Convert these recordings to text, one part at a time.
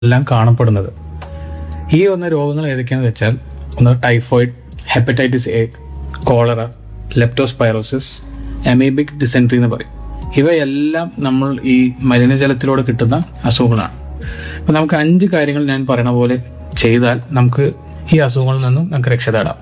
എല്ലാം കാണപ്പെടുന്നത് ഈ വന്ന രോഗങ്ങൾ ഏതൊക്കെയാണെന്ന് വെച്ചാൽ ഒന്ന് typhoid hepatitis A cholera leptospirosis amoebic dysentery എന്ന് പറയും ഇവയെല്ലാം നമ്മൾ ഈ മലിനജലത്തിലൂടെ കിട്ടുന്ന അസുഖങ്ങളാണ് അപ്പൊ നമുക്ക് അഞ്ച് കാര്യങ്ങൾ ഞാൻ പറയണ പോലെ ചെയ്താൽ നമുക്ക് ഈ അസുഖങ്ങളിൽ നിന്നും നമുക്ക് രക്ഷ തേടാം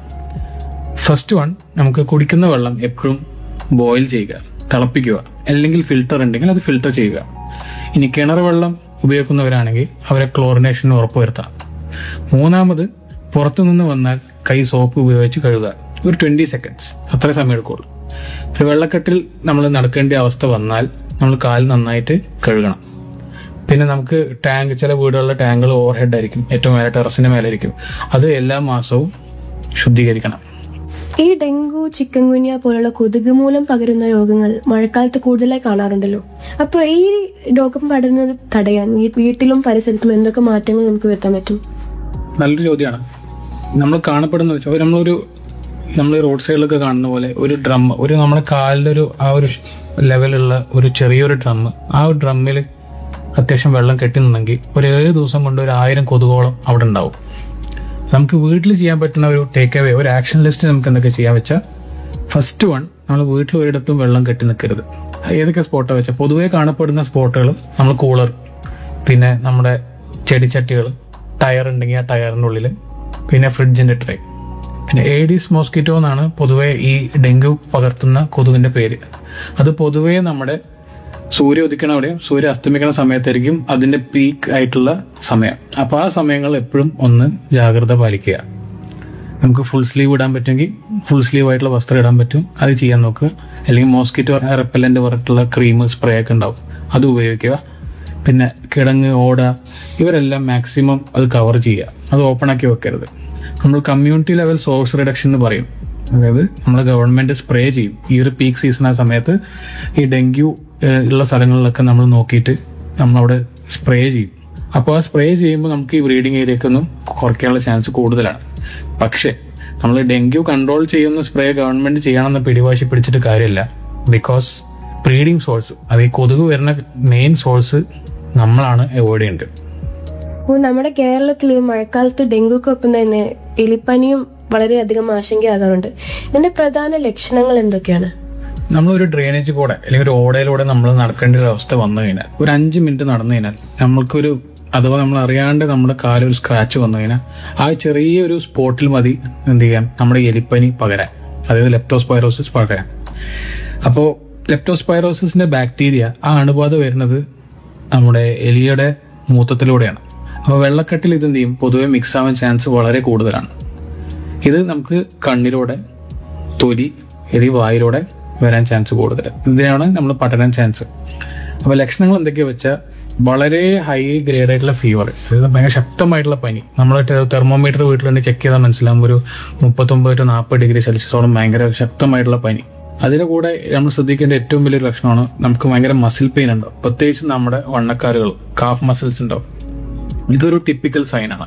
ഫസ്റ്റ് വൺ നമുക്ക് കുടിക്കുന്ന വെള്ളം എപ്പോഴും ബോയിൽ ചെയ്യുക തിളപ്പിക്കുക അല്ലെങ്കിൽ ഫിൽട്ടർ ഉണ്ടെങ്കിൽ അത് ഫിൽട്ടർ ചെയ്യുക ഇനി കിണർ വെള്ളം ഉപയോഗിക്കുന്നവരാണെങ്കിൽ അവരെ ക്ലോറിനേഷൻ ഉറപ്പുവരുത്തണം മൂന്നാമത് പുറത്തുനിന്ന് വന്നാൽ കൈ സോപ്പ് ഉപയോഗിച്ച് കഴുകുക ഒരു ട്വന്റി സെക്കൻഡ്സ് അത്ര സമയം എടുക്കുള്ളൂ ഒരു വെള്ളക്കെട്ടിൽ നമ്മൾ നടക്കേണ്ട അവസ്ഥ വന്നാൽ നമ്മൾ കാൽ നന്നായിട്ട് കഴുകണം പിന്നെ നമുക്ക് ടാങ്ക് ചില വീടുകളിലെ ടാങ്കുകൾ ഓവർ ഹെഡ് ആയിരിക്കും ഏറ്റവും മേലെ ടെറസിന്റെ മേലെ ആയിരിക്കും അത് എല്ലാ മാസവും ശുദ്ധീകരിക്കണം ഈ ഡെങ്കു ചിക്കൻ ഗുനിയ പോലുള്ള കൊതുക് മൂലം പകരുന്ന രോഗങ്ങൾ മഴക്കാലത്ത് കൂടുതലായി കാണാറുണ്ടല്ലോ അപ്പൊ ഈ രോഗം പടരുന്നത് തടയാൻ വീ- വീട്ടിലും പരിസരത്തും എന്തൊക്കെ മാറ്റങ്ങൾ നമുക്ക് വരുത്താൻ പറ്റും നല്ലൊരു ചോദ്യമാണ് നമ്മൾ കാണപ്പെടുന്ന വെച്ചാൽ നമ്മളൊരു നമ്മൾ റോഡ് സൈഡിലൊക്കെ കാണുന്ന പോലെ ഒരു ഡ്രം ഒരു നമ്മുടെ കാലിലൊരു ആ ഒരു ലെവലുള്ള ഒരു ചെറിയൊരു ഡ്രം ആ ഒരു ഡ്രമ്മിൽ അത്യാവശ്യം വെള്ളം കെട്ടി നിന്നെങ്കിൽ ഒരു ഏഴ് ദിവസം കൊണ്ട് ഒരു ആയിരം കൊതുകോളം അവിടെ ഉണ്ടാവും നമുക്ക് വീട്ടിൽ ചെയ്യാൻ പറ്റുന്ന ഒരു ടേക്ക് അവേ ഒരു ആക്ഷൻ ലിസ്റ്റ് നമുക്ക് എന്തൊക്കെ ചെയ്യാൻ വെച്ചാൽ ഫസ്റ്റ് വൺ നമ്മൾ വീട്ടിൽ ഒരിടത്തും വെള്ളം കെട്ടി നിൽക്കരുത് ഏതൊക്കെ സ്പോട്ടാണ് വെച്ചാൽ പൊതുവേ കാണപ്പെടുന്ന സ്പോട്ടുകൾ നമ്മൾ കൂളർ പിന്നെ നമ്മുടെ ചെടിച്ചട്ടികൾ ടയർ ഉണ്ടെങ്കിൽ ആ ടയറിൻ്റെ ഉള്ളിൽ പിന്നെ ഫ്രിഡ്ജിന്റെ ട്രേ പിന്നെ ഏഡീസ് മോസ്കിറ്റോ എന്നാണ് പൊതുവെ ഈ ഡെങ്കു പകർത്തുന്ന കൊതുകിന്റെ പേര് അത് പൊതുവേ നമ്മുടെ സൂര്യ ഉദിക്കണ അവിടെയും സൂര്യ അസ്തമിക്കണ സമയത്തായിരിക്കും അതിന്റെ പീക്ക് ആയിട്ടുള്ള സമയം അപ്പൊ ആ സമയങ്ങളിൽ എപ്പോഴും ഒന്ന് ജാഗ്രത പാലിക്കുക നമുക്ക് ഫുൾ സ്ലീവ് ഇടാൻ പറ്റുമെങ്കിൽ ഫുൾ സ്ലീവ് ആയിട്ടുള്ള വസ്ത്രം ഇടാൻ പറ്റും അത് ചെയ്യാൻ നോക്കുക അല്ലെങ്കിൽ മോസ്കിറ്റോ റെപ്പലന്റ് പറഞ്ഞിട്ടുള്ള ക്രീം സ്പ്രേ ഒക്കെ ഉണ്ടാവും അത് ഉപയോഗിക്കുക പിന്നെ കിടങ്ങ് ഓട ഇവരെല്ലാം മാക്സിമം അത് കവർ ചെയ്യുക അത് ഓപ്പൺ ആക്കി വെക്കരുത് നമ്മൾ കമ്മ്യൂണിറ്റി ലെവൽ സോഴ്സ് റിഡക്ഷൻ എന്ന് പറയും അതായത് നമ്മൾ ഗവൺമെന്റ് സ്പ്രേ ചെയ്യും ഈ ഒരു പീക്ക് സീസൺ ആ സമയത്ത് ഈ ഡെങ്കു ഏഹ്, ഉള്ള സ്ഥലങ്ങളിലൊക്കെ നമ്മൾ നോക്കിയിട്ട് നമ്മളവിടെ സ്പ്രേ ചെയ്യും അപ്പോൾ ആ സ്പ്രേ ചെയ്യുമ്പോൾ നമുക്ക് ഈ ബ്രീഡിംഗ് ഏരിയക്കൊന്നും കുറയ്ക്കാനുള്ള ചാൻസ് കൂടുതലാണ് പക്ഷേ നമ്മൾ ഡെങ്കു കൺട്രോൾ ചെയ്യുന്ന സ്പ്രേ ഗവൺമെന്റ് ചെയ്യണമെന്ന് പിടിവാശി പിടിച്ചിട്ട് കാര്യമില്ല ബിക്കോസ് ബ്രീഡിംഗ് സോഴ്സ് അത് ഈ കൊതുക് വരുന്ന മെയിൻ സോഴ്സ് നമ്മളാണ് അവോയ്ഡ് ചെയ്യേണ്ടത് അപ്പോൾ നമ്മുടെ കേരളത്തിൽ മഴക്കാലത്ത് ഡെങ്കുക്കൊപ്പം തന്നെ എലിപ്പനിയും വളരെയധികം ആശങ്കയാകാറുണ്ട് ഇതിന്റെ പ്രധാന ലക്ഷണങ്ങൾ എന്തൊക്കെയാണ് നമ്മളൊരു ഡ്രെയിനേജ് കൂടെ അല്ലെങ്കിൽ ഒരു ഓടയിലൂടെ നമ്മൾ നടക്കേണ്ട ഒരു അവസ്ഥ വന്നു കഴിഞ്ഞാൽ ഒരു അഞ്ച് മിനിറ്റ് നടന്നു കഴിഞ്ഞാൽ നമ്മൾക്കൊരു അഥവാ നമ്മൾ അറിയാണ്ട് നമ്മുടെ കാലിൽ ഒരു സ്ക്രാച്ച് വന്നു കഴിഞ്ഞാൽ ആ ചെറിയൊരു സ്പോട്ടിൽ മതി എന്ത് ചെയ്യാൻ നമ്മുടെ എലിപ്പനി പകരാൻ അതായത് ലെപ്റ്റോസ്പൈറോസിസ് പകരാൻ അപ്പോൾ ലെപ്റ്റോസ്പൈറോസിസിന്റെ ബാക്ടീരിയ ആ അണുബാധ വരുന്നത് നമ്മുടെ എലിയുടെ മൂത്രത്തിലൂടെയാണ് അപ്പോൾ വെള്ളക്കെട്ടിൽ ഇത് എന്ത് ചെയ്യും പൊതുവെ മിക്സ് ആവാൻ ചാൻസ് വളരെ കൂടുതലാണ് ഇത് നമുക്ക് കണ്ണിലൂടെ തൊലി എലി വായിലൂടെ വരാൻ ചാൻസ് കൂടുതൽ ഇതിനാണ് നമ്മൾ പടരാൻ ചാൻസ് അപ്പോൾ ലക്ഷണങ്ങൾ എന്തൊക്കെയാ വെച്ചാൽ വളരെ ഹൈ ഗ്രേഡ് ആയിട്ടുള്ള ഫീവർ അതായത് ഭയങ്കര ശക്തമായിട്ടുള്ള പനി നമ്മൾ തെർമോമീറ്റർ വീട്ടിലുണ്ടെങ്കിൽ ചെക്ക് ചെയ്താൽ മനസ്സിലാവും ഒരു മുപ്പത്തൊമ്പത് ടു നാൽപ്പത് ഡിഗ്രി സെൽഷ്യസോളം ഭയങ്കര ശക്തമായിട്ടുള്ള പനി അതിന്റെ കൂടെ നമ്മൾ ശ്രദ്ധിക്കേണ്ട ഏറ്റവും വലിയൊരു ലക്ഷണമാണ് നമുക്ക് ഭയങ്കര മസിൽ പെയിൻ ഉണ്ടാവും പ്രത്യേകിച്ച് നമ്മുടെ വണ്ണക്കാരുകൾ കാഫ് മസിൽസ് ഉണ്ടാവും ഇതൊരു ടിപ്പിക്കൽ സൈനാണ്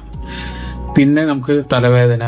പിന്നെ നമുക്ക് തലവേദന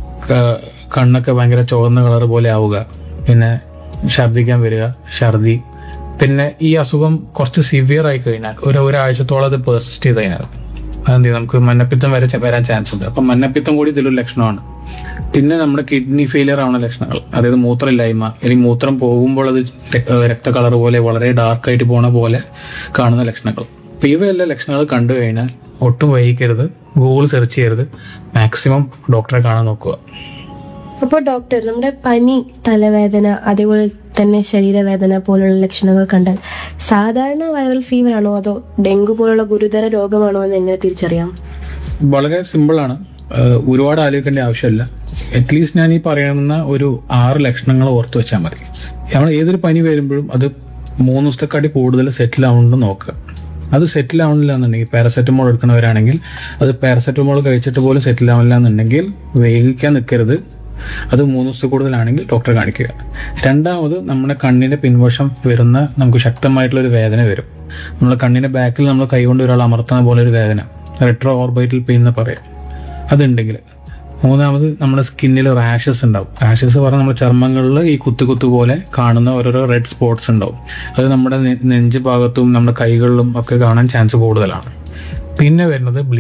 ക- കണ്ണൊക്കെ ഭയങ്കര ചുവന്ന കളർ പോലെ ആവുക പിന്നെ ഛർദ്ദിക്കാൻ വരിക ഛർദി പിന്നെ ഈ അസുഖം കുറച്ച് സിവിയർ ആയി കഴിഞ്ഞാൽ ഒരു ഒരാഴ്ചത്തോളം അത് പെർസിസ്റ്റ് ചെയ്ത് കഴിഞ്ഞാൽ അതെന്ത് ചെയ്യും? നമുക്ക് മഞ്ഞപ്പിത്തം വരെ ചെ- വരാൻ ചാൻസ് ഉണ്ട് അപ്പം മഞ്ഞപ്പിത്തം കൂടി ഇതിലൊരു ലക്ഷണമാണ് പിന്നെ നമ്മുടെ കിഡ്നി ഫെയിലിയർ ആവുന്ന ലക്ഷണങ്ങൾ അതായത് മൂത്രമില്ലായ്മ അല്ലെങ്കിൽ മൂത്രം പോകുമ്പോൾ അത് ര- ഏഹ് രക്ത കളർ പോലെ വളരെ ഡാർക്ക് ആയിട്ട് പോണ പോലെ കാണുന്ന ലക്ഷണങ്ങൾ അപ്പൊ ഇവയെല്ലാം ലക്ഷണങ്ങൾ കണ്ടു കഴിഞ്ഞാൽ ഒട്ടും വൈകിക്കരുത് ഗൂഗിൾ സെർച്ച് ചെയ്യരുത് മാക്സിമം ഡോക്ടറെ കാണാൻ നോക്കുക അപ്പോൾ ഡോക്ടർ നമ്മുടെ പനി തലവേദന അതേപോലെ തന്നെ ശരീരവേദന പോലുള്ള ലക്ഷണങ്ങൾ കണ്ടാൽ സാധാരണ വൈറൽ ഫീവർ ആണോ അതോ ഡെങ്കു പോലുള്ള ഗുരുതര രോഗമാണോ എന്ന് എങ്ങനെ തിരിച്ചറിയാം വളരെ സിമ്പിളാണ് ഏഹ് ഒരുപാട് ആലോചിക്കേണ്ട ആവശ്യമില്ല അറ്റ്ലീസ്റ്റ് ഞാൻ ഈ പറയുന്ന ഒരു ആറ് ലക്ഷണങ്ങൾ ഓർത്ത് വെച്ചാൽ മതി നമ്മൾ ഏതൊരു പനി വരുമ്പോഴും അത് മൂന്ന് ദിവസത്തെക്കാട്ടി കൂടുതൽ സെറ്റിൽ ആവുന്നുണ്ട് നോക്കുക അത് സെറ്റിൽ ആവണില്ല എന്നുണ്ടെങ്കിൽ പാരസെറ്റമോൾ എടുക്കുന്നവരാണെങ്കിൽ അത് പാരസെറ്റമോൾ കഴിച്ചിട്ട് പോലും സെറ്റിൽ ആവില്ല എന്നുണ്ടെങ്കിൽ വേഗിക്കാൻ നിൽക്കരുത് അത് മൂന്ന് ദിവസത്തിൽ കൂടുതലാണെങ്കിൽ ഡോക്ടറെ കാണിക്കുക രണ്ടാമത് നമ്മുടെ കണ്ണിന്റെ പിൻവശം വരുന്ന നമുക്ക് ശക്തമായിട്ടുള്ള ഒരു വേദന വരും നമ്മുടെ കണ്ണിന്റെ ബാക്കിൽ നമ്മൾ കൈകൊണ്ട് ഒരാൾ അമർത്തുന്ന പോലെ ഒരു വേദന റെട്രോ ഓർബൈറ്റൽ പെയിൻ എന്ന് പറയാം അതുണ്ടെങ്കിൽ മൂന്നാമത് നമ്മുടെ സ്കിന്നിൽ റാഷസ് ഉണ്ടാവും റാഷസ് പറഞ്ഞാൽ നമ്മുടെ ചർമ്മങ്ങളിൽ ഈ കുത്തു കുത്തു പോലെ കാണുന്ന ഓരോരോ റെഡ് സ്പോട്ട്സ് ഉണ്ടാവും അത് നമ്മുടെ നെ- നെഞ്ച് ഭാഗത്തും നമ്മുടെ കൈകളിലും ഒക്കെ കാണാൻ ചാൻസ് കൂടുതലാണ് പിന്നെ വരുന്നത്